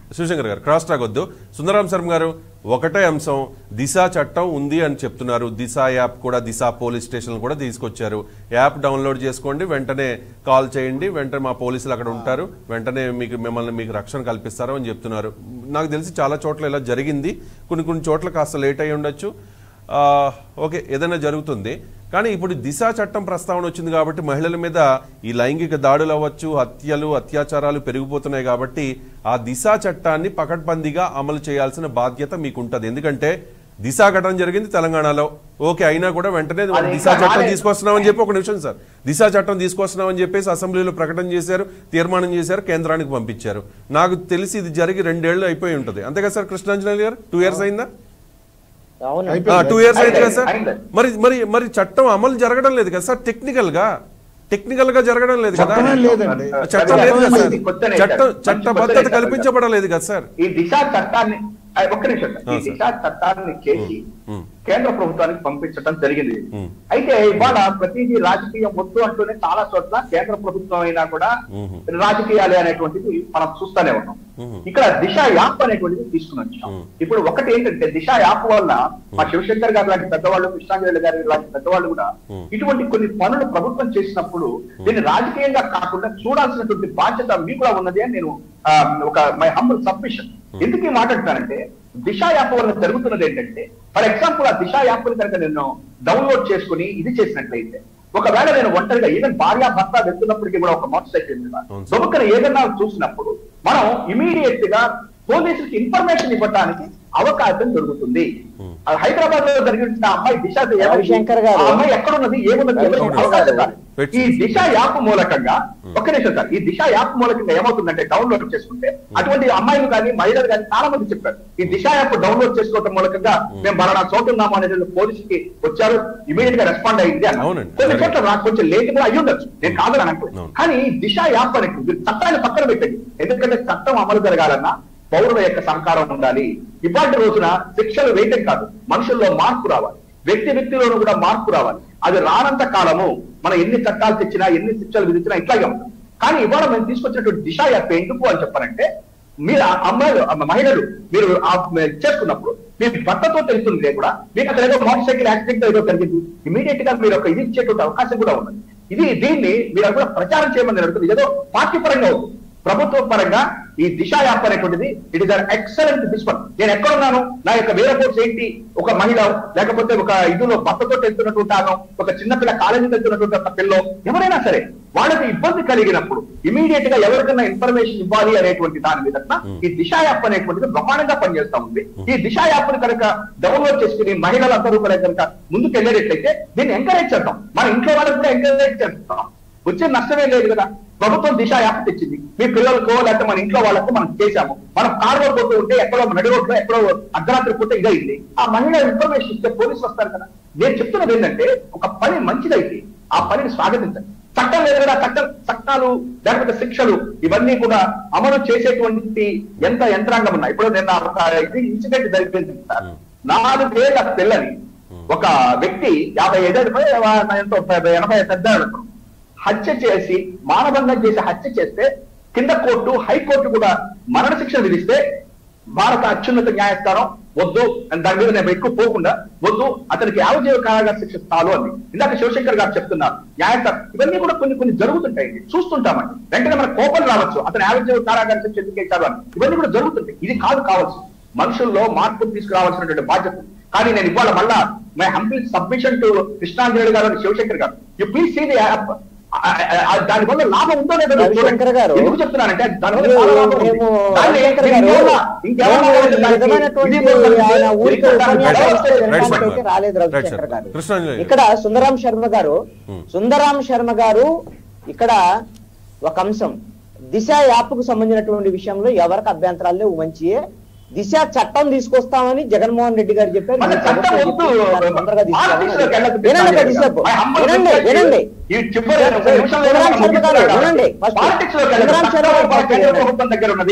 శివశంకర్ గారు cross talk వద్దు సుందరాం శర్మ గారు ఒకటే అంశం దిశ చట్టం ఉంది అని చెప్తున్నారు దిశ యాప్ కూడా దిశ పోలీస్ స్టేషన్ కూడా తీసుకొచ్చారు యాప్ డౌన్లోడ్ చేసుకోండి వెంటనే కాల్ చేయండి వెంటనే మా పోలీసులు అక్కడ ఉంటారు వెంటనే మీకు మిమ్మల్ని మీకు రక్షణ కల్పిస్తారు అని చెప్తున్నారు నాకు తెలిసి చాలా చోట్ల ఇలా జరిగింది కొన్ని కొన్ని చోట్ల కాస్త లేట్ అయి ఉండొచ్చు ఆ, ఓకే ఏదైనా జరుగుతుంది కానీ ఇప్పుడు దిశ చట్టం ప్రస్తావన వచ్చింది కాబట్టి మహిళల మీద ఈ లైంగిక దాడులు అవ్వచ్చు హత్యలు అత్యాచారాలు పెరిగిపోతున్నాయి కాబట్టి ఆ దిశ చట్టాన్ని పకడ్బందీగా అమలు చేయాల్సిన బాధ్యత మీకుంటది ఎందుకంటే దిశ ఘటన జరిగింది తెలంగాణలో ఓకే అయినా కూడా వెంటనే అది దిశ ఇంకా చట్టం రాలేదు. తీసుకొస్తున్నామని చెప్పి ఒక నిమిషం సార్ దిశ చట్టం తీసుకొస్తున్నామని చెప్పేసి అసెంబ్లీలో ప్రకటన చేశారు తీర్మానం చేశారు కేంద్రానికి పంపించారు నాకు తెలిసి ఇది జరిగి రెండేళ్లు అయిపోయి ఉంటుంది అంతే కదా సార్ కృష్ణాంజలి గారు టూ ఇయర్స్ అయిందా అవును టూ ఇయర్స్ అయింది కదా సార్ అయింది. మరి మరి మరి చట్టం అమలు జరగడం లేదు కదా సార్ టెక్నికల్ గా టెక్నికల్ గా జరగడం లేదు కదా చట్టమే లేదండి. చట్టం లేదు కదా సార్ మంచి కొత్తనే చట్టం సార్. చట్టబద్ధత మంచి కొత్తనే కల్పించబడలేదు కదా సార్ ఈ దిశ చట్టాన్ని ఆ, ఒక్క నిమిషం సార్. ఈ ఆ, సార్. దిశ చట్టాన్ని చేసి ఉమ్. కేంద్ర ప్రభుత్వానికి పంపించడం జరిగింది ఉమ్. అయితే ఇవాళ ప్రతిదీ రాజకీయం వద్దు అంటూనే చాలా చోట్ల కేంద్ర ప్రభుత్వం అయినా కూడా ఉహు. రాజకీయాలే అనేటువంటిది మనం చూస్తూనే ఉన్నాం ఉహు. ఇక్కడ దిశ యాప్ అనేటువంటిది తీసుకుని వచ్చాం ఉమ్. ఇప్పుడు ఒకటి ఏంటంటే దిశ యాప్ వల్ల మా శివశంకర్ గారు లాంటి పెద్దవాళ్ళు కృష్ణాంజలి గారు లాంటి పెద్దవాళ్ళు కూడా ఉమ్. ఇటువంటి కొన్ని పనులు ప్రభుత్వం చేసినప్పుడు దీన్ని రాజకీయంగా కాకుండా చూడాల్సినటువంటి బాధ్యత మీకు కూడా ఉన్నది అని నేను ఆ, ఒక మై హంబుల్ సబ్మిషన్ ఎందుకు ఈ మాట్లాడుతానంటే దిశ యాప్ వల్ల జరుగుతున్నది ఏంటంటే ఫర్ ఎగ్జాంపుల్ ఆ దిశ యాప్ కనుక నేను డౌన్లోడ్ చేసుకుని ఇది చేసినట్లయితే ఒకవేళ నేను ఒంటరిగా ఈవెన్ భార్య భర్త వెళ్తున్నప్పటికీ కూడా ఒక మోటార్ సైకిల్ మీద అవును సార్. దొంగకన ఏదన్నా చూసినప్పుడు మనం ఇమీడియట్ గా పోలీసులకి ఇన్ఫర్మేషన్ ఇవ్వడానికి అవకాశం దొరుకుతుంది Hmm. ఆ హైదరాబాద్ లో జరిగిన ఆ అమ్మాయి దిశ ఏమైంది? రవిశంకర్ గారు. ఆ అమ్మాయి ఎక్కడున్నది ఏమున్నది ఎవరికి రవిశంకర్ అవకాశం గారు. రాలేదు. ఈ దిశ యాప్ మూలకంగా ఒక్క నిమిషం సార్ ఈ దిశ యాప్ మూలకంగా ఏమవుతుందంటే డౌన్లోడ్ చేసుకుంటే అటువంటి అమ్మాయిలు కానీ మహిళలు కానీ చాలా మంది చెప్పారు ఈ దిశ యాప్ డౌన్లోడ్ చేసుకోవడం మూలకంగా మేము బలానా చోట ఉన్నాము అనేది పోలీసుకి వచ్చారు ఇమీడియట్ గా రెస్పాండ్ అయింది అన్నారు. అవునండి. కొన్ని చోట్ల నాకు కొంచెం లేట్ కూడా అయ్యి ఉండొచ్చు నేను కాదని అనట్లేదు అవును. కానీ ఈ దిశ యాప్ అనేది మీరు చట్టాన్ని పక్కన పెట్టండి ఎందుకంటే చట్టం అమలు జరగాలన్నా పౌరుల యొక్క సహకారం ఉండాలి ఇవాటి రోజున శిక్షలు వేయటం కాదు మనుషుల్లో మార్పు రావాలి వ్యక్తి వ్యక్తిలోనూ కూడా మార్పు రావాలి అది రానంత కాలము మనం ఎన్ని చట్టాలు తెచ్చినా ఎన్ని శిక్షలు విధించినా ఇట్లాగే ఉంటుంది కానీ ఇవాళ మేము తీసుకొచ్చినటువంటి దిశ యాప్ ఎందుకు అని చెప్పారంటే మీరు ఆ అమ్మాయిలు ఆ మహిళలు మీరు ఆ చేసుకున్నప్పుడు మీ భర్తతో తెలుస్తుంది కూడా మీకు అక్కడ ఏదో మోటార్ సైకిల్ యాక్సిడెంట్ ఏదో జరిగింది ఇమీడియట్ గా మీరు ఒక ఇది ఇచ్చేటువంటి అవకాశం కూడా ఉన్నది ఇది దీన్ని మీరు కూడా ప్రచారం చేయమని నేను అడుగుతుంది ఏదో పార్టీ పరంగా అవుతుంది ప్రభుత్వ పరంగా ఈ దిశ యాప్ అనేటువంటిది ఇట్ ఇస్ అన్ ఎక్సలెంట్ దిస్పన్ నేను ఎక్కడున్నాను నా యొక్క వేరే కోర్స్ ఏంటి ఒక మహిళ లేకపోతే ఒక ఇదిలో భర్తతో వెళ్తున్నటువంటి ఆమె ఒక చిన్నపిల్ల కాలేజీకి వెళ్తున్నటువంటి ఒక పిల్ల ఎవరైనా సరే వాళ్ళకి ఇబ్బంది కలిగినప్పుడు ఇమీడియట్ గా ఎవరికైనా ఇన్ఫర్మేషన్ ఇవ్వాలి అనేటువంటి దాని మీద ఈ దిశ యాప్ అనేటువంటిది బ్రహ్మాండంగా పనిచేస్తా ఉంది ఈ దిశ యాప్ ని కనుక డౌన్లోడ్ చేసుకుని మహిళలందరూ కూడా కనుక ముందుకు వెళ్ళేటట్లయితే దీన్ని ఎంకరేజ్ చేద్దాం మన ఇంట్లో వాళ్ళకి కూడా ఎంకరేజ్ చేస్తాం వచ్చే నష్టమే లేదు కదా ప్రభుత్వం దిశ యాప్ తెచ్చింది మీ పిల్లలకో లేకపోతే మన ఇంట్లో వాళ్ళకో మనం చేశాము మనం కారులో పోతూ ఉంటే ఎక్కడో నడి రోడ్లో ఎక్కడో అర్ధరాత్రి పూట ఇదైంది ఆ మహిళ ఇన్ఫర్మేషన్ ఇస్తే పోలీసు వస్తారు కదా నేను చెప్తున్నది ఏంటంటే ఒక పని మంచిదైతే ఆ పనిని స్వాగతించండి చట్టం లేదు కదా చట్టం చట్టాలు లేకపోతే శిక్షలు ఇవన్నీ కూడా అమలు చేసేటువంటి ఎంత యంత్రాంగం ఉన్నాయి ఇప్పుడు నిన్న ఒక ఇది ఇన్సిడెంట్ జరిగింది సార్ నాలుగేళ్ల పిల్లని ఒక వ్యక్తి యాభై ఐదేళ్ళపై ఎంతో ఎనభై పెద్ద అనుకున్నాం. హత్య చేసి మానభంగం చేసి హత్య చేస్తే కింద కోర్టు హైకోర్టు కూడా మరణ శిక్ష విధిస్తే భారత అత్యున్నత న్యాయస్థానం వద్దు అని దాని మీద నేను ఎక్కువ పోకుండా వద్దు అతనికి యావజీవ కారాగార శిక్ష చాలు అని ఇందాక శివశంకర్ గారు చెప్తున్నారు న్యాయస్థానం ఇవన్నీ కూడా కొన్ని కొన్ని జరుగుతుంటాయి చూస్తుంటామండి వెంటనే మన కోపం రావచ్చు అతను యావజీవ కారాగార శిక్ష ఎందుకు వేశారు అని ఇవన్నీ కూడా జరుగుతుంటాయి ఇది కాదు కావాల్సింది మనుషుల్లో మార్పు తీసుకురావాల్సినటువంటి బాధ్యత ఉంది. కానీ నేను ఇవాళ మళ్ళా my humble submission to Krishnanjali garu and Shivashankar garu you please see the app దాని వల్ల లాభం ఉందో లేదో మీరు చూడండి. రవిశంకర్ గారు, ఎందుకు చెప్తున్నానంటే దాని వల్ల మేము- చాలా లాభం ఉంది. మేము దాన్ని రవిశంకర్ గారు, ఇంకేమన్నా ఇంకేమన్నా మేము దానికి ఈ విధమైనటువంటి ఇది కూడా ఆయన ఊరికి ఇది ఉపన్యాసాలు కూడా ఇస్తే రైట్ వినడానికి సార్. అయితే రాలేదు రైట్ రవిశంకర్ సార్. గారు కృష్ణాంజలి గారు. ఇక్కడ సుందరాం శర్మ గారు Hmm. సుందరాం శర్మ గారు ఇక్కడ ఒక అంశం దిశ యాప్ కు సంబంధించినటువంటి విషయంలో ఎవరికి అభ్యంతరాలు లేవు మంచియే దిశ చట్టం తీసుకొస్తామని జగన్మోహన్ రెడ్డి గారు చెప్పారు మన మీరు చట్టం ప్రభుత్వం వద్దు. చెప్పింది దాన్ని తొందరగా పాలిటిక్స్ లోకి వెళ్ళొద్దు. తీసుకురావాలి. వినండి కొద్దిసేపు. My humble వినండి request వినండి ఈ చివరి ఒక నిమిషంలో సుందరాం మనం శర్మ గారు ముగిస్తున్నాం. వినండి ఫస్ట్ పాలిటిక్స్ లోకి సుందరాం వెళ్ళొద్దు. శర్మ గారు చట్టం ఫస్ట్ కేంద్ర వినండి. ప్రభుత్వం దగ్గర ఉన్నది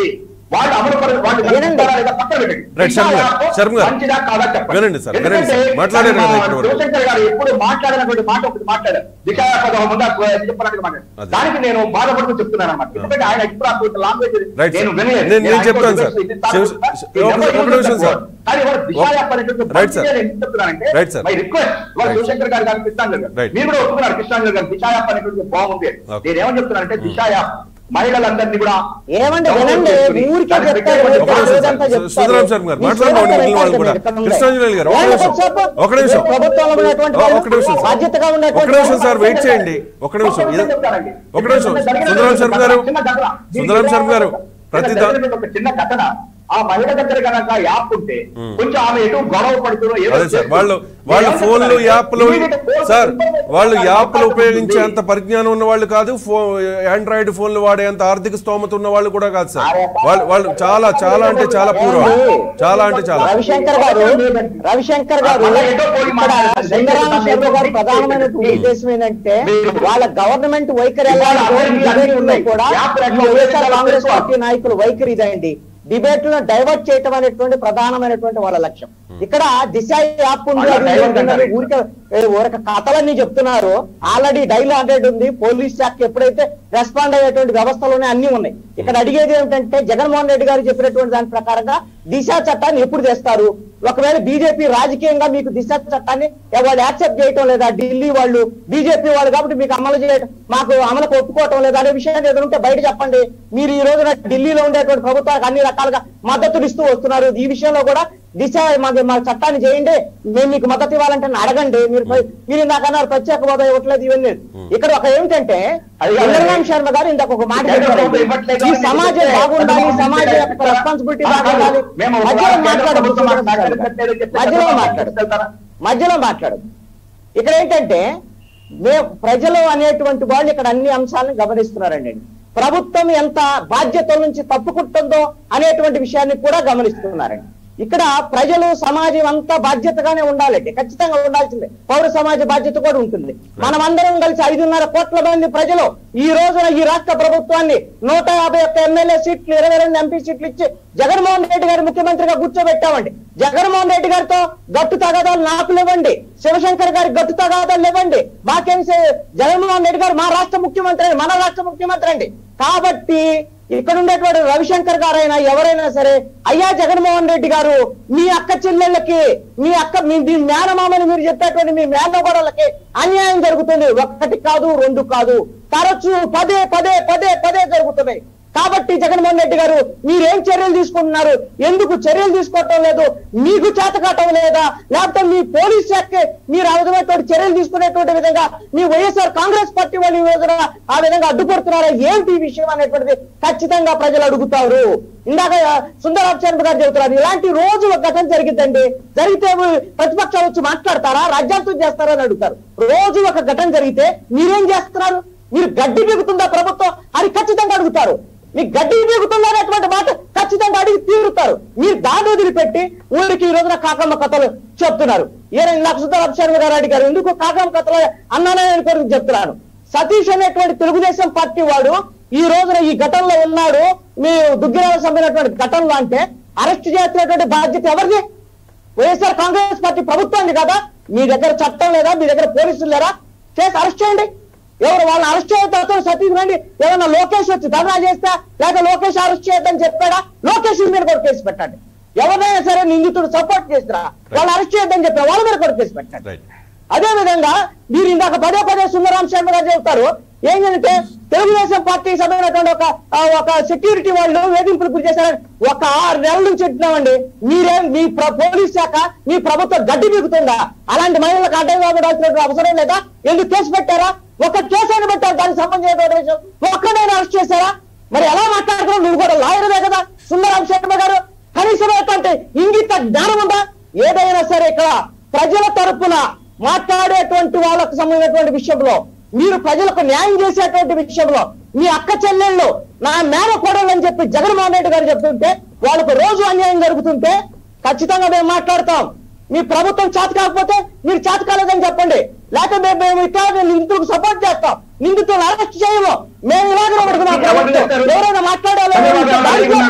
వాళ్ళు అమలు పరి- వాళ్ళు వినండి. నడుపుతారా లేదా పక్కన పెట్టండి. రైట్, శర్మ గారు, దిశా యాప్ శర్మ గారు. మంచిదా కాదా చెప్పండి. వినండి సార్, వినండి సార్. ఎందుకంటే మాట్లాడారు కదా మా ఇప్పటి వరకు. శివశంకర్ గారు ఎప్పుడు మాట్లాడినటువంటి మాట ఒకటి మాట్లాడారు దిశా యాప్ ఒక ముందు చెప్పడానికి మాట్లాడారు అదే. దానికి నేను బాధపడుతూ చెప్తున్నాను అనమాట ఎందుకంటే ఆయన ఇప్పుడు అటువంటి లాంగ్వేజ్ రైట్ నేను సార్. వినలేదు నేను- నేను ఆయన చెప్తాను సార్. ఇది సార్ శివ- చెప్తా. శివ- ఇది ఒక- ఎవరు ఒక నిమిషం సార్. కానీ ఇవాళ దిశా యాప్ అనేటువంటి రైట్ సార్. నేను ఎందుకు చెప్తున్నానంటే రైట్ సార్. మై రిక్వెస్ట్ ఇవాళ రైట్. శివశంకర్ గారు కానీ కృష్ణాంజలి గారు రైట్. మీరు కూడా ఒప్పుకున్నారు కృష్ణాంజలి గారు దిశా యాప్ అనేటువంటి బాగుంది ఓకే. నేను ఏమని చెప్తున్నానంటే దిశా యాప్ మహిళలందరినీ కూడా ఏమండి డౌన్లోడ్ వినండి చేసుకుని ఊరికే దాన్ని చెప్తారు పెట్టేటువంటి ఒక నిమిషం రోజంతా సార్. చెప్తారు. సుందరం శర్మ గారు మీ మాట్లాడండి సోదరులు మిగిలిన వాళ్ళు కూడా. ఇక్కడ ఉన్నాయి. కృష్ణాంజలి గారు, ఒక వాళ్ళు నిమిషం. చెప్పు. ఒక నిమిషం. ప్రభుత్వంలో ఉన్నటువంటి ఒక- వాళ్ళు ఒక నిమిషం సార్. బాధ్యతగా ఒక ఉన్నటువంటి నిమిషం సార్ వెయిట్ చేయండి ఒక నిమిషం ఇది- ఒక నిమిషం సుందరం శర్మ గారు సుందరం శర్మ గారు ప్రతి దా- ఒక చిన్న ఘటన ఆ మహిళ దగ్గర కనుక యాప్ ఉంటే మ్మ్. కొంచెం ఆమె ఎటు గొడవ పడుతున్నా ఏదో అదే సార్ చేస్తూ- వాళ్ళు నేను వాళ్ళు ఏమని ఫోన్లు చెప్తానంటే, యాప్లు immediate phone సార్ information వాళ్ళు ఆ యాప్లు అవకాశం ఉపయోగించే ఉంది. అంత పరిజ్ఞానం ఉన్న వాళ్ళు కాదు ఫో ఆండ్రాయిడ్ ఫోన్లు వాడే అంత ఆర్థిక స్తోమత ఉన్న వాళ్ళు కూడా కాదు సార్ వాళ్ళు వాళ్ళు చాలా చాలా అంటే చాలా పూర్వం చాలా అంటే చాలా రవిశంకర్ గారు రవిశంకర్ గారు అలా ఏదో పోయి ఇక్కడ మాట్లాడారు. సుందరామ శర్మ గారు ప్రధానమైన ఉద్దేశం ఏంటంటే వాళ్ళ గవర్నమెంట్ వైఖరి ఎలా ఇవాళ ఉంది, అన్ని debate లో ఉన్నాయి. కూడా యాప్ ఈ రెట్ల వైఎస్ఆర్ వైఖరి కాంగ్రెస్ తెలుసుకోవాలి. పార్టీ నాయకులు వైఖరి ఇదండి డిబేట్ లో డైవర్ట్ చేయటం అనేటువంటి ప్రధానమైనటువంటి వాళ్ళ లక్ష్యం ఇక్కడ దిశ యాప్ ఉంది అలా అది divert ఉంది, అంటారు. ఊరికే ఏ, ఊరికే కథలన్నీ చెప్తున్నారు ఆల్రెడీ డైల్ హండ్రెడ్ ఉంది పోలీస్ శాఖ ఎప్పుడైతే రెస్పాండ్ అయ్యేటువంటి వ్యవస్థలోనే అన్ని ఉన్నాయి ఇక్కడ అడిగేది ఏమిటంటే జగన్మోహన్ రెడ్డి గారు చెప్పినటువంటి దాని ప్రకారంగా దిశ చట్టాన్ని ఎప్పుడు తెస్తారు ఒకవేళ బీజేపీ రాజకీయంగా మీకు దిశ చట్టాన్ని వాళ్ళు యాక్సెప్ట్ చేయటం లేదా ఢిల్లీ వాళ్ళు బీజేపీ వాళ్ళు కాబట్టి మీకు అమలు చేయటం మాకు అమలుకు ఒప్పుకోవటం లేదా అనే విషయాన్ని ఏదైనా ఉంటే బయట చెప్పండి మీరు ఈ రోజున ఢిల్లీలో ఉండేటువంటి ప్రభుత్వానికి అన్ని రకాలుగా మద్దతులు ఇస్తూ వస్తున్నారు ఈ విషయంలో కూడా దిశ మాకు మా చట్టాన్ని చేయండి మేము మీకు మద్దతు ఇవ్వాలంటే నన్ను అడగండి మీరు మీరు ఇందాక అన్నారు ప్రత్యేక హోదా ఇవ్వట్లేదు ఇవన్నీ ఇక్కడ ఒక ఏమిటంటే అది కాదు. చంద్రబాబు శర్మ గారు ఇందాక ఒక మాట కేంద్ర చెప్పారు ప్రభుత్వం ఇవ్వట్లేదు ఈ అని సమాజం చెప్తే బాగుండాలి చంద్రబాబు సమాజం నాయుడు యొక్క చెప్తారా? రెస్పాన్సిబిలిటీ కాదు, కాదు. బాగుండాలి మేము ఒక మధ్యలో కేంద్ర మాట్లాడదు ప్రభుత్వం మాకు సహకరించట్లేదు చెప్తే మధ్యలో చంద్రబాబు మాట్లాడు తీసుకెళ్తారా? మధ్యలో మాట్లాడు ఇక్కడ ఏంటంటే మేము ప్రజలు అనేటువంటి వాళ్ళు ఇక్కడ అన్ని అంశాలను గమనిస్తున్నారండి ప్రభుత్వం ఎంత బాధ్యతల నుంచి తప్పుకుంటుందో అనేటువంటి విషయాన్ని కూడా గమనిస్తున్నారండి ఇక్కడ ప్రజలు సమాజం అంతా బాధ్యతగానే ఉండాలండి ఖచ్చితంగా ఉండాల్సిందే పౌర సమాజ బాధ్యత కూడా ఉంటుంది మనమందరం కలిసి ఐదున్నర కోట్ల మంది ప్రజలు ఈ రోజున ఈ రాష్ట్ర ప్రభుత్వాన్ని నూట యాభై ఒక్క ఎమ్మెల్యే సీట్లు ఇరవై రెండు ఎంపీ సీట్లు ఇచ్చి జగన్మోహన్ రెడ్డి గారి ముఖ్యమంత్రిగా కూర్చోబెట్టామండి జగన్మోహన్ రెడ్డి గారితో గట్టు తగాదాలు నాకు ఇవ్వండి శివశంకర్ గారి గట్టు తగాదాలు ఇవ్వండి మాకేం సే- జగన్మోహన్ రెడ్డి గారు మా రాష్ట్ర ముఖ్యమంత్రి అండి మన రాష్ట్ర ముఖ్యమంత్రి అండి కాబట్టి ఇక్కడ ఉండేటువంటి రవిశంకర్ గారైనా ఎవరైనా సరే అయ్యా జగన్మోహన్ రెడ్డి గారు మీ అక్క చెల్లెళ్ళకి మీ అక్క మీ మీ మేనమామని మీరు చెప్పేటువంటి మీ మేనగోడలకి అన్యాయం జరుగుతుంది ఒక్కటి కాదు రెండు కాదు తరచు పదే పదే పదే పదే జరుగుతున్నాయి కాబట్టి జగన్మోహన్ రెడ్డి గారు మీరేం చర్యలు తీసుకుంటున్నారు ఎందుకు చర్యలు తీసుకోవటం లేదు మీకు చేతకాటం లేదా లేకపోతే మీ పోలీస్ శాఖ మీరు ఆ విధమైనటువంటి చర్యలు తీసుకునేటువంటి విధంగా మీ వైఎస్ఆర్ కాంగ్రెస్ పార్టీ వాళ్ళు ఈ రోజున ఆ విధంగా అడ్డుపడుతున్నారా ఏమిటి ఈ విషయం అనేటువంటిది ఖచ్చితంగా ప్రజలు అడుగుతారు ఇందాక సుందరాబ్ శర్మ గారు చెబుతున్నారు ఇలాంటి రోజు ఒక ఘటన జరిగిద్దండి జరిగితే ప్రతిపక్షాలు వచ్చి మాట్లాడతారా రాజ్యాంగం చేస్తారా అని అడుగుతారు రోజు ఒక ఘటన జరిగితే మీరేం చేస్తున్నారు మీరు గడ్డి బిగుతుందా ప్రభుత్వం అని ఖచ్చితంగా అడుగుతారు మీకు గడ్డి బిగుతుందా అనేటువంటి మాట ఖచ్చితంగా అడిగి తీరుతారు మీరు దాన్ని వదిలిపెట్టి ఊరికి ఈ రోజున కాకమ్మ కథలు చెప్తున్నారు ఏ నాకు సుందర శర్మ గారు అడిగారు ఎందుకు కాకమ్మ కథలు అన్నానని కొరకు చెప్తున్నాను సతీష్ అనేటువంటి తెలుగుదేశం పార్టీ వాడు ఈ రోజున ఈ ఘటనలో ఉన్నాడు మీ దుగ్గిరాల సంబంధించినటువంటి ఘటనలో అంటే అరెస్ట్ చేస్తున్నటువంటి బాధ్యత ఎవరిది వైఎస్ఆర్ కాంగ్రెస్ పార్టీ ప్రభుత్వాన్ని కదా మీ దగ్గర చట్టం లేదా మీ దగ్గర పోలీసులు లేరా చేసి అరెస్ట్ చేయండి ఎవరు వాళ్ళని అరెస్ట్ చేయడం సతీష్ రండి ఏమన్నా లోకేష్ వచ్చి ధర్నా చేస్తా లేక లోకేష్ అరెస్ట్ చేయొద్దని చెప్పాడా లోకేష్ మీద కూడా కేసు పెట్టండి ఎవరైనా సరే నిందితుడు సపోర్ట్ చేస్తారా వాళ్ళు అరెస్ట్ చేయొద్దని చెప్పారు వాళ్ళ మీద కూడా కేసు పెట్టండి రైట్ అదే విధంగా మీరు ఇందాక పదే పదే సుందరాం శర్మ గారు చెబుతారు ఏంటంటే తెలుగుదేశం పార్టీ సభ్యులైనటువంటి ఒక ఆ, ఒక సెక్యూరిటీ వాళ్ళు వేధింపులు గురి చేశారని ఒక ఆరు నెలల నుంచి చెప్తున్నామండి మీరేం మీ ప్ర- పోలీస్ శాఖ మీ ప్రభుత్వం గడ్డి బిగుతుందా అలాంటి మహిళలకు అడ్డం కాబడాల్సిన అవసరం లేదా ఎందుకు కేసు పెట్టారా ఒక కేసు అయినా పెట్టారు దానికి సంబంధించిన విషయం ఒక్కడైనా అరెస్ట్ చేశారా మరి ఎలా మాట్లాడుతున్నావు నువ్వు కూడా లాయర్వే కదా సుందరాం శర్మ గారు కనీసం ఏంటంటే ఇంగిత జ్ఞానం ఉందా ఏదైనా సరే ఇక్కడ ప్రజల తరపున మాట్లాడేటువంటి వాళ్ళకు సంబంధించినటువంటి విషయంలో మీరు ప్రజలకు న్యాయం చేసేటువంటి విషయంలో మీ అక్క చెల్లెళ్ళు నా మేన కోడలు అని చెప్పి జగన్మోహన్ రెడ్డి గారు చెప్తుంటే వాళ్ళకు రోజు అన్యాయం జరుగుతుంటే ఖచ్చితంగా మేము మాట్లాడతాం మీ ప్రభుత్వం చేత కాకపోతే మీరు చేత కాలేదని చెప్పండి లేకపోతే మేము- మేము ఇట్లా నిందితులకు సపోర్ట్ చేస్తాం నిందితులను అరెస్ట్ చేయము మేము ఇలాగే పడుకున్నాం ఎవరు చేస్తారు? ఎవరైనా మాట్లాడాలి ధన్యవాదాలు. దాంట్లో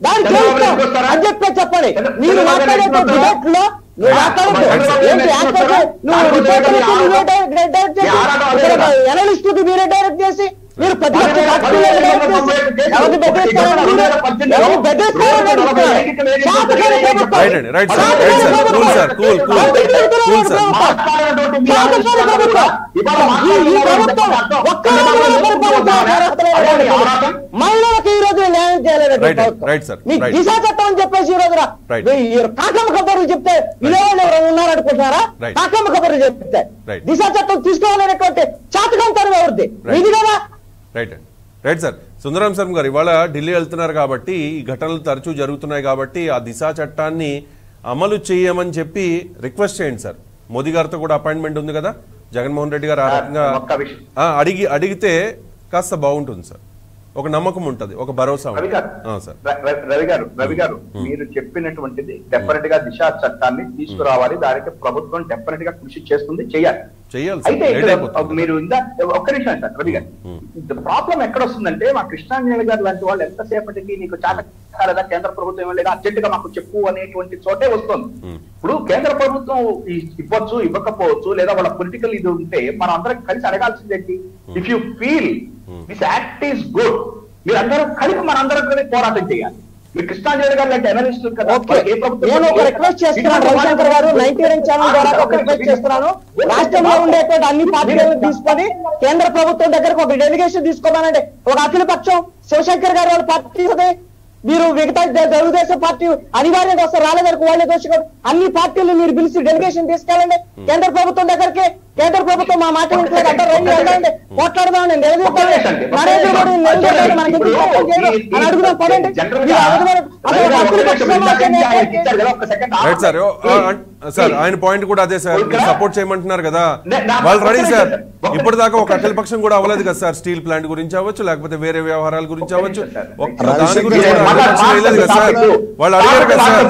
దానికి చంద్రబాబు ఏమిటో ఎందుకు వస్తారా? అని చెప్పి చెప్పండి చంద్ర- మీరు చంద్రబాబు మాట్లాడే ఎందుకు వస్తారా? డిబేట్ లో నువ్వు ఆ, మాట్లాడద్దు చంద్రబాబు ఏంటి ఎందుకు యాక్టర్ వస్తారా? నువ్వు దాంట్లో రిపోర్టర్లకు ఏదైనా నువ్వే ఆరాటం- డైరెక్ట్ డైరెక్ట్ చేసి ఈ ఆరాటం అదే కదా. అనలిస్ట్ మీరే డైరెక్ట్ చేసి మీరు పది అదే కదా, లక్షల పదివేల డైరెక్ట్ మంది చేసి పంపారు కేసులు. ఎవరిని బెదిరిస్తారని రెండు వేల మీరు- పద్దెనిమిదిలో ఎవరిని బెదిరిస్తారని రోజు నలభై అడుగుతున్నారు. ఐదుకి వేలు శాతకాల వేలు ప్రభుత్వం. రైట్ అండి రైట్ సార్ శాతకాల రైట్ సార్ కూల్ ప్రభుత్వం. Sir cool cool cool sir మాట్లాడినటువంటి మీ శాతకాల ఆలోచనలు ప్రభుత్వం. కూడా ఇవాళ ఈ- ఈ ప్రభుత్వం మాట్లాడుతున్నారు. ఒక్క రోజు కూడా పరిపాలించడానికి అర్హత లేని అదే ఈ ఆరాటం. మహిళలకు ఈ రోజు న్యాయం చేయలేదు Right, right, sir, మీ right. దిశా చట్టం అని చెప్పేసి ఈ రోజున Right. ఈ కాకమ్మ కబర్లు చెప్తే విలువలు ఎవరు ఉన్నారనుకుంటున్నారా Right. కాకమ్మ కబర్లు చెప్తే Right. దిశా చట్టం తీసుకోవాలనేటువంటి చాతకంతరం ఎవరిది Right. ఇది కదా రైట్ అండి రైట్ సార్ సుందరం శర్మ గారు ఇవాళ ఢిల్లీ వెళ్తున్నారు కాబట్టి ఈ ఘటనలు తరచూ జరుగుతున్నాయి కాబట్టి ఆ దిశా చట్టాన్ని అమలు చేయమని చెప్పి రిక్వెస్ట్ చేయండి సార్ మోదీ గారితో కూడా అపాయింట్మెంట్ ఉంది కదా జగన్మోహన్ రెడ్డి గారు ఆ సార్, రకంగా ఒక్క విషయం. ఆ, అడిగి అడిగితే కాస్త బాగుంటుంది సార్ ఒక నమ్మకం ఉంటుంది ఒక భరోసా రవి ఉంటుంది గారు ఆ, సార్ ర- ర- రవి గారు రవి గారు మీరు చెప్పినటువంటిది డెఫినెట్ గా దిశా చట్టాన్ని తీసుకురావాలి దానికి ప్రభుత్వం డెఫినెట్ గా కృషి చేస్తుంది చేయాలి చెయ్యాలి సార్ అయితే లేట్ ఇక్కడ అయిపోతుంది మీరు ఇందా ఒక్క నిమిషం సార్ రవి గారు ప్రాబ్లం ఎక్కడ వస్తుందంటే మా కృష్ణాంజలి గారు లాంటి వాళ్ళు ఎంతసేపటికి నీకు చాట కాలేదా కేంద్ర ప్రభుత్వం ఏమో లేదా అర్జెంట్ గా మాకు చెప్పు అనేటువంటి చోటే వస్తుంది Hmm. ఇప్పుడు కేంద్ర ప్రభుత్వం ఈ- ఇవ్వచ్చు ఇవ్వకపోవచ్చు లేదా వాళ్ళ పొలిటికల్ ఇది ఉంటే మనం అందరం కలిసి అడగాల్సిందేంటి if you feel this act is good మీరు అందరూ కలిపి మన అందరం కలిసి పోరాటం చేయాలి మీరు కృష్ణాంజలి గారు లాంటి అనలిస్టులు కదా ఓకే వాళ్ళకి ఏ ప్రభుత్వం నేను ఒక రిక్వెస్ట్ చేస్తున్నాను ఇటువంటి రవిశంకర్ గారు వాళ్ళు- నైన్టీ నైన్ ఛానల్ ద్వారా ఒక రిక్వెస్ట్ చేస్తున్నాను రాష్ట్రంలో ఉండేటువంటి అన్ని పార్టీలను తీసుకొని కేంద్ర ప్రభుత్వం దగ్గరకు ఒక డెలిగేషన్ తీసుకోమనండి ఒక అఖిల పక్షం శివశంకర్ గారు వాళ్ళ పార్టీ ఉంది. మీరు మిగతా ద- తెలుగుదేశం పార్టీ అనివార్యంగా వస్తారు రాలేదనుకో వాళ్ళే దోషి కాదు. అన్ని పార్టీలు మీరు పిలిచి డెలిగేషన్ తీసుకెళ్ళండి కేంద్ర ప్రభుత్వం దగ్గరికి కేంద్ర ప్రభుత్వం మా మాట వింటలేదు అంటే రండి వెళ్ళండి పోట్లాడదాం నిలదీద్దాం నరేంద్ర మోడీ నిలదీద్దాం మనకి ఎందుకు సపోర్ట్ చేయరు అని అడుగుదాం పదండి మీరు అడుగుదాం అసలు అఖిల పక్ష సమావేశాన్ని ఏర్పాటు రైట్ సార్ ఓ, ఆ, అన్- సార్ ఆయన పాయింట్ కూడా అదే సార్ మీరు సపోర్ట్ చేయమంటున్నారు కదా వాళ్ళు రెడీ సార్ ఇప్పటి దాకా ఒక అఖిల పక్షం కూడా అవ్వలేదు కదా సార్ స్టీల్ ప్లాంట్ గురించి అవ్వచ్చు లేకపోతే వేరే వ్యవహారాల గురించి అవ్వచ్చు ఒక్క దాని గురించి కూడా అఖిల పక్షం వేయలేదు కదా సార్ వాళ్ళు అడిగారు కదా సార్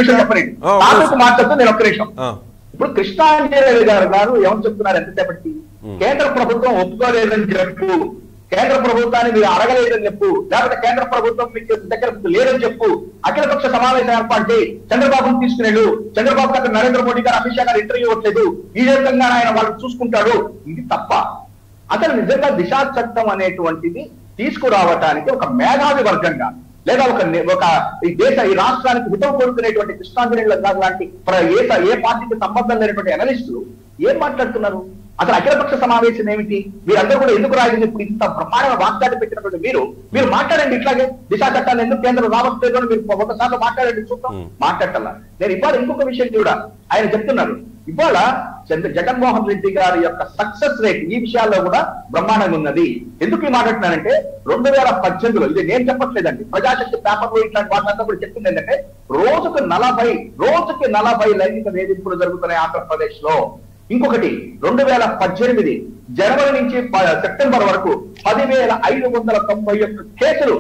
ఆ, ఓకే సార్. మాట్లాడుతూ నేను ఒక్క నిమిషం ఆ, ఇప్పుడు కృష్ణాంజలి గారు గారు ఏమని చెప్తున్నారు ఎంతసేపటికి కేంద్ర ప్రభుత్వం ఒప్పుకోలేదని చెప్పు కేంద్ర ప్రభుత్వాన్ని మీరు అడగలేదని చెప్పు లేకపోతే కేంద్ర ప్రభుత్వం మీకు దగ్గర మీకు లేదని చెప్పు అఖిలపక్ష సమావేశం ఏర్పాటు చేయి చంద్రబాబును తీసుకునేళ్ళు చంద్రబాబు గారు నరేంద్ర మోడీ గారు అమిత్ షా గారు ఇంటర్వ్యూ ఇవ్వట్లేదు ఈ విధంగా ఆయన వాళ్ళు చూసుకుంటాడు ఇది తప్ప అసలు నిజంగా దిశా చట్టం అనేటువంటిది తీసుకురావటానికి ఒక మేధావి వర్గంగా లేదా ఒక ని- ఒక ఈ దేశ ఈ రాష్ట్రానికి హితం కోరుకునేటువంటి కృష్ణాంజనేయుల గారు లాంటి ప్ర- ఏ ఏ పార్టీకి సంబంధం లేనటువంటి అనలిస్టులు ఏం మాట్లాడుతున్నారు అసలు అఖిలపక్ష సమావేశం ఏమిటి మీరందరూ కూడా ఎందుకు రాయలేదు ఇప్పుడు ఇంత బ్రహ్మాండ వాగ్దాటి పెట్టినటువంటి మీరు మీరు మాట్లాడండి ఇట్లాగే దిశా చట్టాన్ని ఎందుకు కేంద్రం రావట్లేదు అని మీరు ఒకసారి మాట్లాడండి చూద్దాం మాట్లాడాల నేను ఇవాళ ఇంకొక విషయం కూడా ఆయన చెప్తున్నారు ఇవాళ చంద్ర జగన్మోహన్ రెడ్డి గారి యొక్క సక్సెస్ రేట్ ఈ విషయాల్లో కూడా బ్రహ్మాండంగా ఉన్నది ఎందుకు ఈ మాట్లాడుతున్నానంటే రెండు వేల పద్దెనిమిదిలో ఇది నేను చెప్పట్లేదండి ప్రజాశక్తి పేపర్లో ఇట్లాంటి వాటినంతా కూడా చెప్తుంది ఏంటంటే రోజుకు నలభై రోజుకి నలభై లైంగిక వేధింపులు జరుగుతున్నాయి ఆంధ్రప్రదేశ్ లో ఇంకొకటి రెండు వేల పద్దెనిమిది జనవరి నుంచి ప- సెప్టెంబర్ వరకు పదివేల ఐదు వందల తొంభై ఒక్క కేసులు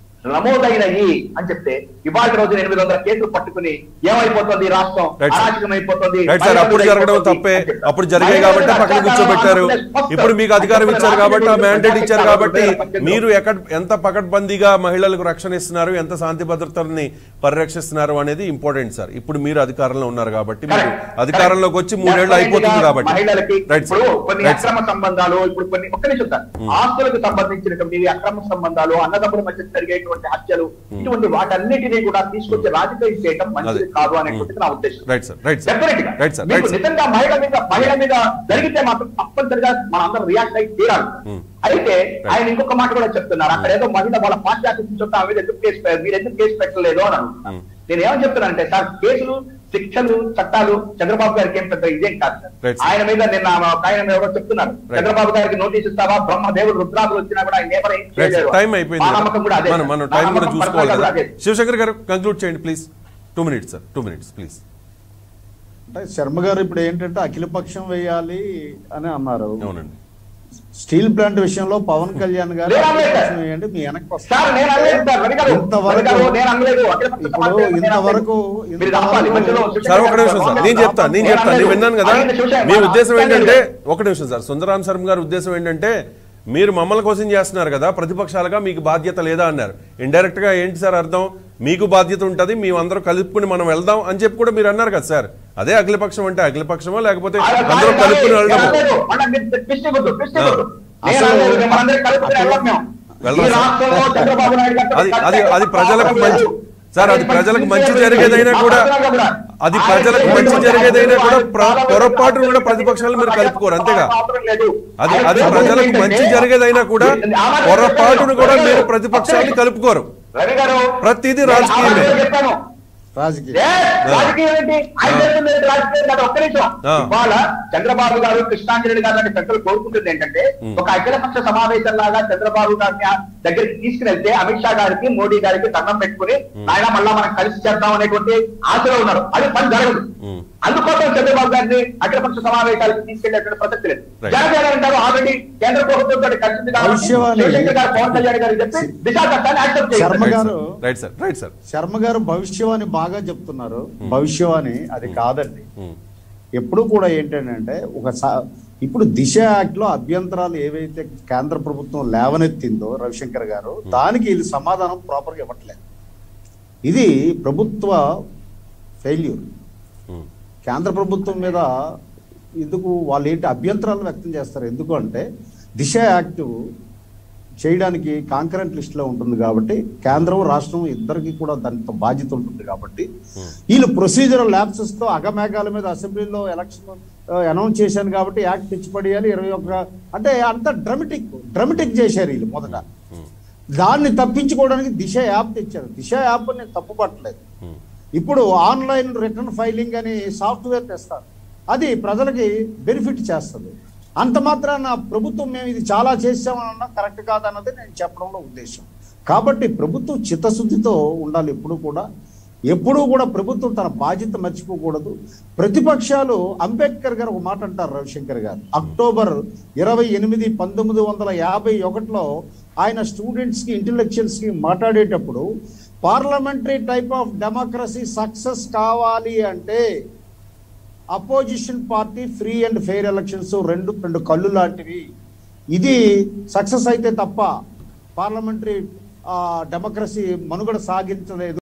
నమోదైనయి అని చెప్తే ఇవాళ రోజు ఎనిమిది వందల కేసులు పట్టుకుని ఏమైపోతుంది ఈ రాష్ట్రం Right, sir. అరాచకమైపోతుంది రైట్ సార్ అప్పుడు జరగడం తప్పే అప్పుడు జరిగాయి కాబట్టి పక్కన కూర్చోబెట్టారు ఇప్పుడు మీకు అధికారం ఇచ్చారు కాబట్టి ఆ మ్యాండేట్ ఇచ్చారు కాబట్టి మీరు ఎక్కడ ఎంత పకడ్బందీగా మహిళలకు రక్షణ ఇస్తున్నారు ఎంత శాంతి భద్రతల్ని పరిరక్షిస్తున్నారు అనేది ఇంపార్టెంట్ సార్ ఇప్పుడు మీరు అధికారంలో ఉన్నారు కాబట్టి మీరు అధికారంలోకి వచ్చి మూడేళ్లు అయిపోతుంది కాబట్టి మహిళలకి రైట్ ఇప్పుడు సార్ కొన్ని రైట్ సార్ అక్రమ సంబంధాలు ఇప్పుడు కొన్ని ఒక్క నిమిషం సార్ ఆస్తులకు సంబంధించినటువంటి ఈ అక్రమ సంబంధాలు అన్నదమ్ముల మధ్య జరిగేటువంటి హత్యలు ఇటువంటి వాటన్నిటినీ కూడా తీసుకొచ్చి రాజకీయం చేయడం మంచిది అదే. కాదు అనేటువంటిది నా ఉద్దేశం right sir right sir definite గా రైట్ సార్ మీకు రైట్ సార్ నిజంగా మహిళ మీద మహిళ మీద జరిగితే మాత్రం తప్పనిసరిగా మన అందరం రియాక్ట్ అయి తీరాలి Hmm. అయితే ఆయన ఇంకొక మాట కూడా చెప్తున్నారు అక్కడ ఏదో మహిళ వాళ్ళ పార్టీ ఆఫీస్ నుంచి వస్తే ఆమె మీద ఎందుకు కేసు పె- మీరు ఎందుకు కేసు పెట్టలేదు అని అడుగుతున్నారు నేను ఏమని చెప్తున్నానంటే సార్ కేసులు శిక్షలు చట్టాలు చంద్రబాబు గారికి ఏం పెద్ద ఇదేం కాదు సార్. Right, sir. ఆయన మీద నిన్న ఒక ఆయన మీద ఎవరో చెప్తున్నారు Right. చంద్రబాబు గారికి నోటీస్ ఇస్తావా బ్రహ్మదేవుడు రుద్రాదులు వచ్చినా కూడా ఆయన ఎవరు ఏం రైట్ సార్ చేయలేరు. టైం మా అయిపోయింది నమ్మకం కూడా అదే మనం మనం నా టైం కూడా నమ్మకం చూసుకోవాలి పర్సనల్గా కదా అదే. శివశంకర్ గారు కంక్లూడ్ చేయండి please two minutes sir two minutes please అంటే శర్మ గారు ఇప్పుడు ఏంటంటే అఖిలపక్షం వేయాలి అని అన్నారు అవునండి స్టీల్ ప్లాంట్ విషయంలో పవన్ కళ్యాణ్ గారు నేను అనలేదు. అఖిలపక్షం వేయండి మీ వెనక్కి వస్తారు సార్ నేను అనలేదు సార్ రవి గారు ఇంతవరకు- రవి గారు, నేను అనలేదు అఖిలపక్ష ఇప్పుడు సమావేశం నేను ఇంతవరకు- అనలేదు. మీరు ఆపాలి. మధ్యలో ఇంతవరకు- సార్ ఒక నిమిషం సార్ నేను చెప్తాను నేను చెప్తాను నేను విన్నాను కదా మీ ఉద్దేశం ఏంటంటే ఒక నిమిషం సార్ సుందరాం శర్మ గారి ఉద్దేశం ఏంటంటే మీరు మమ్మల్ని కోసం చేస్తున్నారు కదా ప్రతిపక్షాలుగా మీకు బాధ్యత లేదా అన్నారు ఇండైరెక్ట్ గా ఏంటి సార్ అర్థం మీకు బాధ్యత ఉంటుంది మేమందరం కలుపుకుని మనం వెళ్దాం అని చెప్పి కూడా మీరు అన్నారు కదా సార్ అదే అఖిలపక్షం అంటే అఖిలపక్షమో లేకపోతే అందరం కలుపుకుని వెళ్ళడము వెళ్ళరా సార్? అది అది అది ప్రజలకు మంచి సార్ అది ప్రజలకు మంచి జరిగేదైనా కూడా అది ప్రజలకు మంచి జరిగేదైనా కూడా ప్ర- పొరపాటును కూడా ప్రతిపక్షాలు మీరు కలుపుకోరు అంతేగా అది అది ప్రజలకు మంచి జరిగేదైనా కూడా పొరపాటును కూడా మీరు ప్రతిపక్షాన్ని కలుపుకోరు రవి గారు ప్రతిదీ రాజకీయమే. నేను చెప్పాను రాజకీయ ఏ, రాజకీయం ఏంటి? ఆయన చేస్తుంది ఏంటి రాజకీయం కాదు, ఒక్క నిమిషం. ఆ. ఇవాళ చంద్రబాబు గారు కృష్ణాంజలి గారు లాంటి పెద్దలు కోరుకుంటుంది ఏంటంటే ఒక అఖిలపక్ష సమావేశం లాగా చంద్రబాబు గారిని ఆ దగ్గరికి తీసుకువెళ్తే అమిత్ షా గారికి మోడీ గారికి దండం పెట్టుకుని ఆయన మళ్ళా మనం కలిసి చేద్దాం అనేటువంటి ఆశలో ఉన్నారు అది పని జరగదు ఉమ్. అందుకోసం చంద్రబాబు గారిని అఖిలపక్ష సమావేశాలకు తీసుకెళ్లేటువంటి ప్రసక్తి లేదు Right. జనసేన అంటారు ఆల్రెడీ కేంద్ర ప్రభుత్వంతో కలిసింది కాబట్టి భవిష్యవాణి- శివశంకర్ గారు పవన్ కళ్యాణ్ గారు చెప్పి దిశా చట్టాన్ని యాక్సెప్ట్ శర్మ చేయాలి garu right sir right sir Sharma garu భవిష్యవాణి బాగా చెప్తున్నారు భవిష్యవాణి అది కాదండి ఉమ్. ఎప్పుడు కూడా ఏంటంటే ఒక సా- ఇప్పుడు దిశ యాక్ట్ లో అభ్యంతరాలు ఏవైతే కేంద్ర ప్రభుత్వం లేవనెత్తిందో రవిశంకర్ గారు దానికి ఇది సమాధానం ప్రాపర్గా ఇవ్వట్లేదు ఇది ప్రభుత్వ ఫెయిల్యూర్ ఉమ్. కేంద్ర ప్రభుత్వం మీద ఎందుకు వాళ్ళు ఏంటి అభ్యంతరాలు వ్యక్తం చేస్తారు ఎందుకు అంటే దిశ యాక్ట్ చేయడానికి కాంకరెంట్ లిస్ట్లో ఉంటుంది కాబట్టి కేంద్రం రాష్ట్రం ఇద్దరికి కూడా దానితో బాధ్యత ఉంటుంది కాబట్టి వీళ్ళు ప్రొసీజరల్ ల్యాబ్సెస్తో అగమేఘాల మీద అసెంబ్లీలో ఎలక్షన్ అనౌన్స్ చేశాను కాబట్టి యాక్ట్ తెచ్చిపడేయాలి ఇరవై ఒక్క అంటే అంత డ్రమటిక్ డ్రమటిక్ చేశారు వీళ్ళు మొదట దాన్ని తప్పించుకోవడానికి దిశ యాప్ తెచ్చారు దిశ యాప్ నేను తప్పు పట్టలేదు ఉమ్. ఇప్పుడు ఆన్లైన్ రిటర్న్ ఫైలింగ్ అని సాఫ్ట్వేర్ తెస్తారు అది ప్రజలకి బెనిఫిట్ చేస్తుంది అంత మాత్రాన ప్రభుత్వం మేము ఇది చాలా చేసామన్నా కరెక్ట్ కాదన్నది నేను చెప్పడంలో ఉద్దేశం కాబట్టి ప్రభుత్వం చిత్తశుద్ధితో ఉండాలి ఎప్పుడు కూడా ఎప్పుడూ కూడా ప్రభుత్వం తన బాధ్యత మర్చిపోకూడదు ప్రతిపక్షాలు అంబేద్కర్ గారు ఒక మాట అంటారు రవిశంకర్ గారు అక్టోబర్ ఇరవై ఎనిమిది పంతొమ్మిది వందల యాభై ఒకటిలో ఆయన స్టూడెంట్స్కి ఇంటలెక్చువల్స్కి మాట్లాడేటప్పుడు parliamentary type of democracy success కావాలి అంటే opposition party free and fair elections రెండు రెండు కళ్ళు లాంటివి ఇది సక్సెస్ అయితే తప్ప పార్లమెంటరీ డెమోక్రసీ మనుగడ సాగించలేదు